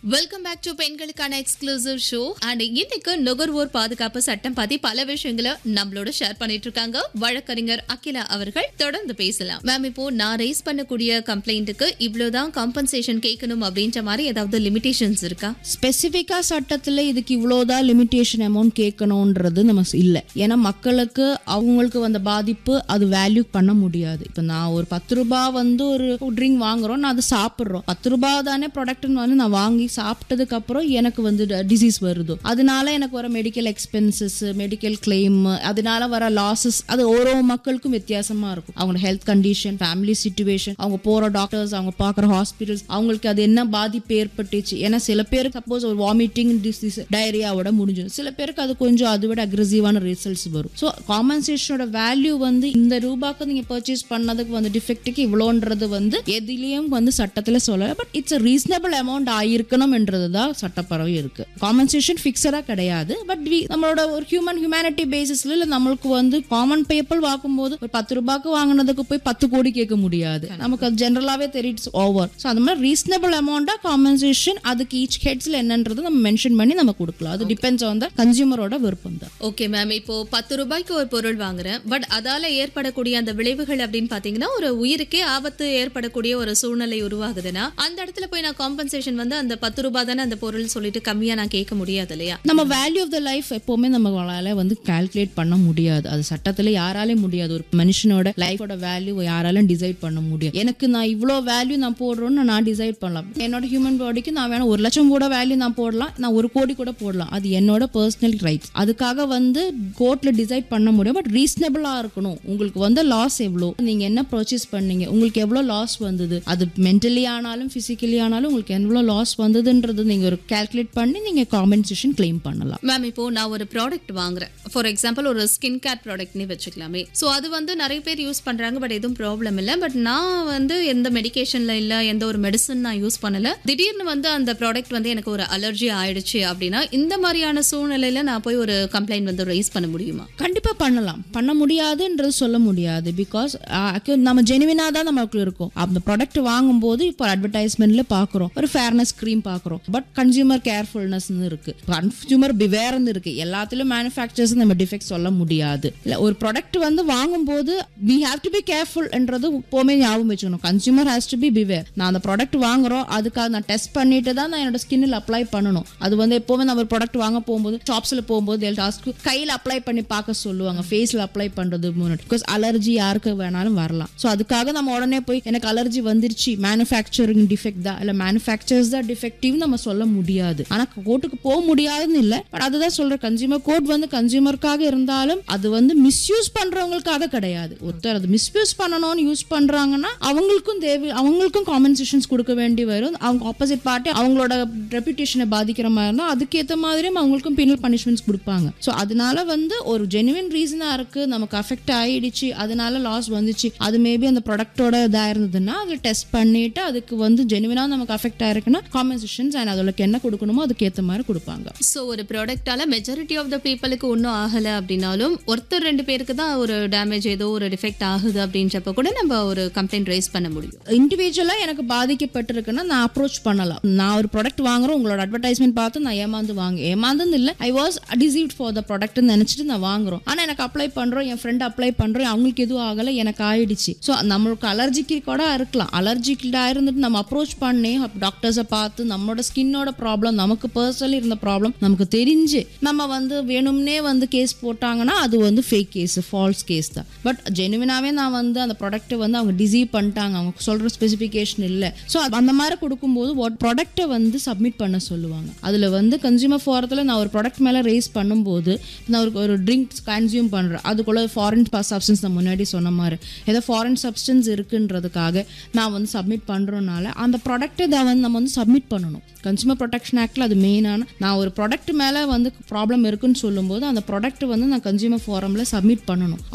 welcome back to பெண்களுக்கான exclusive show and இன்னைக்கு நுகர்வோர் பாதுகாப்பு சட்டம் பத்தி பல விஷயங்களை நம்மளோட ஷேர் பண்ணிட்டு இருக்காங்க வழக்கறிஞர் அகிலா அவர்கள் தொடர்ந்து பேசலாம் மேம் இப்போ நான் ரைஸ் பண்ணக்கூடிய கம்ப்ளைண்ட்டுக்கு இவ்வளவுதான் காம்பன்சேஷன் கேட்கணும் அப்படின்ற மாதிரி ஏதாவது லிமிடேஷன்ஸ் இருக்கா ஸ்பெசிஃபிக்காக சட்டத்தில் இதுக்கு இவ்வளோதான் லிமிட்டேஷன் அமௌண்ட் கேட்கணுன்றது நம்ம இல்லை ஏன்னா மக்களுக்கு அவங்களுக்கு வந்த பாதிப்பு அது வேல்யூ பண்ண முடியாது இப்போ நான் ஒரு பத்து ரூபாய் வந்து ஒரு ட்ரிங்க் வாங்குறோம் நான் அதை சாப்பிட்றோம் பத்து ரூபாய் தானே ப்ராடக்ட்னு வந்து நான் வாங்கி சாப்பிட்டதுக்கு அப்புறம் எனக்கு வந்து டிசீஸ் வருது அதனால எனக்கு வர மெடிக்கல் எக்ஸ்பென்சஸ் மெடிக்கல் கிளைம் அதனால வர லாசஸ் அது ஒரு மக்களுக்கும் வித்தியாசமா இருக்கும் அவங்க ஹெல்த் கண்டிஷன் ஃபேமிலி சுச்சுவேஷன் அவங்க போற டாக்டர்ஸ் அவங்க பார்க்குற ஹாஸ்பிட்டல்ஸ் அவங்களுக்கு அது என்ன பாதிப்பு ஏற்பட்டுச்சு ஏன்னா சில பேருக்கு சப்போஸ் ஒரு வாமிட்டிங் டிசீஸ் டயரியாவோட முடிஞ்சிடும் சில பேருக்கு அது கொஞ்சம் அதை விட அக்ரெசிவான ரிசல்ட்ஸ் வரும் ஸோ காம்பன்சேஷனோட வேல்யூ வந்து இந்த ரூபாய்க்கு நீங்க பர்ச்சேஸ் பண்ணதுக்கு வந்து டிஃபெக்ட்டுக்கு இவ்வளோன்றது வந்து எதுலேயும் வந்து சட்டத்தில் சொல்லல பட் இட்ஸ் ரீசனபிள் அமௌண்ட் ஆயிருக்கணும்ன்றது தான் சட்டப்பறவை இருக்கு காம்பன்சேஷன் ஃபிக்ஸடாக கிடையாது பட் நம்மளோட ஒரு ஹியூமன் ஹியூமனிட்டி பேசிஸ்ல இல்லை நம்மளுக்கு வந்து காமன் பேப்பர் வாங்கும்போது ஒரு பத்து ரூபாய்க்கு வாங்கினதுக்கு போய் பத்து கோடி கேட்க முடியாது நமக்கு அது ஜென்ரலாகவே தெரியும் ஓவர் ஸோ அது மாதிரி ரீசனபிள் அமௌண்ட்டாக காம்பன்சேஷன் அதுக்கு ஈச் ஹெட்ஸில் என்னன்றது நம்ம மென்ஷன் பண்ணி நம்ம கொடுக்கலாம் அது டிபெண்ட்ஸ் ஆன் த கன்சியூமரோட விருப்பம் தான் ஓகே மேம் இப்போ பத்து ரூபாய்க்கு ஒரு பொருள் வாங்குறேன் பட் அதால ஏற்படக்கூடிய அந்த விளைவுகள் அப்படின்னு பாத்தீங்கன்னா ஒரு உயிருக்கே ஆபத்து ஏற்படக்கூடிய ஒரு சூழ்நிலை உருவாகுதுன்னா அந்த இடத்துல போய் நான் காம்பன்சேஷன் வந்து அந்த பத்து ரூபாய் தானே அந்த பொருள் சொல்லிட்டு கம்மியா நான் கேட்க முடியாது இல்லையா நம்ம வேல்யூ ஆஃப் த லைஃப் எப்போவுமே நம்மளால வந்து கால்குலேட் பண்ண முடியாது அது சட்டத்தில் யாராலே முடியாது ஒரு மனுஷனோட லைஃபோட வேல்யூ யாராலும் டிசைட் பண்ண முடியாது எனக்கு நான் இவ்வளோ வேல்யூ நான் போடுறோன்னு நான் டிசைட் பண்ணலாம் என்னோட ஹியூமன் பாடிக்கு நான் வேணும் ஒரு லட்சம் கூட வேல்யூ நான் போடலாம் நான் ஒரு கோடி கூட போடலாம் அது என்னோட பர்சனல் ரைட்ஸ் அதுக்காக வந்து கோர்ட்ல டிசைட் பண்ண முடியும் பட் ரீசனபிளாக இருக்கணும் உங்களுக்கு வந்து லாஸ் எவ்வளோ நீங்க என்ன பர்ச்சேஸ் பண்ணீங்க உங்களுக்கு எவ்வளோ லாஸ் வந்தது அது மென்டலி ஆனாலும் பிசிக்கலி ஆனாலும் உங்களுக்கு எவ்வளோ லாஸ் வந்ததுன்றது நீங்க ஒரு கால்குலேட் பண்ணி நீங்க காம்பன்சேஷன் கிளைம் பண்ணலாம் மேம் இப்போ நான் ஒரு ப்ராடக்ட் வாங்குறேன் ஃபார் எக்ஸாம்பிள் ஒரு ஸ்கின் கேர் ப்ராடக்ட்னே வச்சுக்கலாமே ஸோ அது வந்து நிறைய பேர் யூஸ் பண்றாங்க பட் எதுவும் ப்ராப்ளம் இல்லை பட் நான் வந்து எந்த மெடிகேஷன்ல இல்ல எந்த ஒரு மெடிசன் நான் யூஸ் பண்ணல திடீர்னு வந்து அந்த ப்ராடக்ட் வந்து எனக்கு ஒரு அலர்ஜி ஆயிடுச்சு அப்படின்னா இந்த மாதிரியான சூழ்நிலையில நான் போய் ஒரு கம்ப்ளைண்ட் வந்து ரைஸ் பண்ண முடியுமா கண்டிப்பா பண்ணலாம் பண்ண முடியாதுன்றது சொல்ல முடியாது பிகாஸ் நம்ம ஜெனுவினா தான் நமக்கு இருக்கும் அந்த ப்ராடக்ட் வாங்கும்போது இப்போ அட்வர்டைஸ்மெண்ட்ல பாக்குறோம் ஒரு ஃபேர்னஸ் க்ரீம் பாக்குறோம் பட் கன்சியூமர் கேர்ஃபுல்னஸ் இருக்கு கன்சியூமர் பிவேர்னு இருக்கு எல்லாத்திலும் மேனுஃபேக்சர்ஸ் நம்ம டிஃபெக்ட் சொல்ல முடியாது இல்ல ஒரு ப்ராடக்ட் வந்து வாங்கும்போது வி ஹாவ் டு பி கேர்ஃபுல்ன்றது எப்போவுமே ஞாபகம் வச்சுக்கணும் consumer has to be beware நான் அந்த ப்ராடக்ட் வாங்குறோம் அதுக்காக நான் டெஸ்ட் பண்ணிட்டு தான் நான் என்னோட ஸ்கின்னில் அப்ளை பண்ணணும் அது வந்து எப்போவுமே நம்ம ஒரு ப்ராடக்ட் வாங்க போகும்போது ஷாப்ஸில் போகும்போது டாஸ்க்கு கையில் அப்ளை பண்ணி பார்க்க சொல்லுவாங்க ஃபேஸில் அப்ளை பண்ணுறது முன்னாடி பிகாஸ் அலர்ஜி யாருக்கு வேணாலும் வரலாம் ஸோ அதுக்காக நம்ம உடனே போய் எனக்கு அலர்ஜி வந்துருச்சு மேனுஃபேக்சரிங் டிஃபெக்ட் தான் இல்லை மேனுஃபேக்சர்ஸ் தான் டிஃபெக்டிவ் நம்ம சொல்ல முடியாது ஆனால் கோர்ட்டுக்கு போக முடியாதுன்னு இல்லை பட் அதுதான் சொல்ற கன்சியூமர் கோர்ட் வந்து கன்சியூமருக்காக இருந்தாலும் அது வந்து மிஸ்யூஸ் பண்றவங்களுக்காக கிடையாது ஒருத்தர் அது மிஸ்யூஸ் பண்ணணும்னு யூஸ் பண்றாங்கன்னா அவங்களுக்கும் தேவை அவங்களுக்கும் காம்பன்சேஷன்ஸ் கொடுக்க வேண்டி வரும் அவங்க ஆப்போசிட் பார்ட்டி அவங்களோட ரெப்புடேஷனை பாதிக்கிற மாதிரி இருந்தால் அதுக்கேற்ற மாதிரியும் அவங்களுக்கும் பின்னல் பனிஷ்மெண்ட்ஸ் கொடுப்பாங்க ஸோ அதனால வந்து ஒரு ஜெனுவின் ரீசனா இருக்கு நமக்கு அஃபெக்ட் ஆயிடுச்சு அதனால லாஸ் வந்துச்சு அது மேபி அந்த ப்ராடக்டோட இதாக இருந்ததுன்னா அதை டெஸ்ட் பண்ணிட்டு அதுக்கு வந்து ஜெனுவினா நமக்கு அஃபெக்ட் ஆயிருக்குன்னா காம்பன்சேஷன்ஸ் அண்ட் அதோட என்ன கொடுக்கணுமோ அதுக்கேற்ற மாதிரி கொடுப்பாங்க ஸோ ஒரு ப்ராடக்டால மெஜாரிட்டி ஆஃப் த பீப்புளுக்கு ஒன்றும் ஆகலை அப்படின்னாலும் ஒருத்தர் ரெண்டு பேருக்கு தான் ஒரு டேமேஜ் ஏதோ ஒரு டிஃபெக்ட் ஆகுது அப்படின்றப்ப கூட நம்ம ஒரு கம்ப்ளைண்ட் ரைஸ் பண்ண முடியும் இண்டிவிஜுவலாக எனக்கு பாதிக்கப்பட்டிருக்குன்னா நான் அப்ரோச் பண்ணலாம் நான் ஒரு ப்ராடக்ட் வாங்குறோம் உங்களோட அட்வர்டைஸ்மெண்ட் பார்த்து நான் ஏமாந்து வாங்க ஏமாந்துன்னு இல்லை I was deceived for the ப்ராடக்ட்னு நினச்சிட்டு நான் வாங்குறோம் ஆனால் எனக்கு அப்ளை பண்ணுறோம் என் ஃப்ரெண்ட் அப்ளை பண்ணுறோம் அவங்களுக்கு எதுவும் ஆகலை எனக்கு ஆயிடுச்சு ஸோ நம்மளுக்கு அலர்ஜிக்கு கூட இருக்கலாம் அலர்ஜிக்காக இருந்துட்டு நம்ம அப்ரோச் பண்ணி டாக்டர்ஸை பார்த்து நம்மளோட ஸ்கின்னோட ப்ராப்ளம் நமக்கு பர்சனலி இருந்த ப்ராப்ளம் நமக்கு தெரிஞ்சு நம்ம வந்து வேணும்னே வந்து கேஸ் போட்டாங்கன்னா அது வந்து ஃபேக் கேஸ் ஃபால்ஸ் கேஸ் தான் பட் ஜெனுவினாவே நான் வந்து அந்த ப்ராடக்ட்டை வந்து அவங்க டிசீவ் பண்ணிட்டாங்க அவங்க சொல்கிற ஸ்பெசிஃபிகேஷன் இல்லை ஸோ அந்த மாதிரி கொடுக்கும்போது வாட் ப்ராடக்ட்டை வந்து சப்மிட் பண்ண சொல்லுவாங்க அதில் வந்து கன்சியூமர் ஃபோரத்தில் நான் ஒரு ப்ராடக்ட் மேலே ரேஸ் பண்ணும்போது நான் ஒரு ஒரு ட்ரிங்க்ஸ் கன்சியூம் பண்ணுறேன் அதுக்குள்ள ஃபாரின் சப்ஸ்டன்ஸ் நான் முன்னாடி சொன்ன மாதிரி ஏதோ ஃபாரின் சப்ஸ்டன்ஸ் இருக்குன்றதுக்காக நான் வந்து சப்மிட் பண்ணுறதுனால அந்த ப்ராடக்ட்டை தான் வந்து நம்ம வந்து சப்மிட் பண்ணணும் கன்சூமர் ப்ரொடெக்ஷன் ஆக்டில் அது மெயினான நான் ஒரு ப்ராடக்ட் மேலே வந்து ப்ராப்ளம் இருக்குன்னு சொல்லும்போது அந்த ப்ராடக்ட் வந்து நான் கன்சியூமர் ஃபோரமில் சப்மிட் பண்ணணும்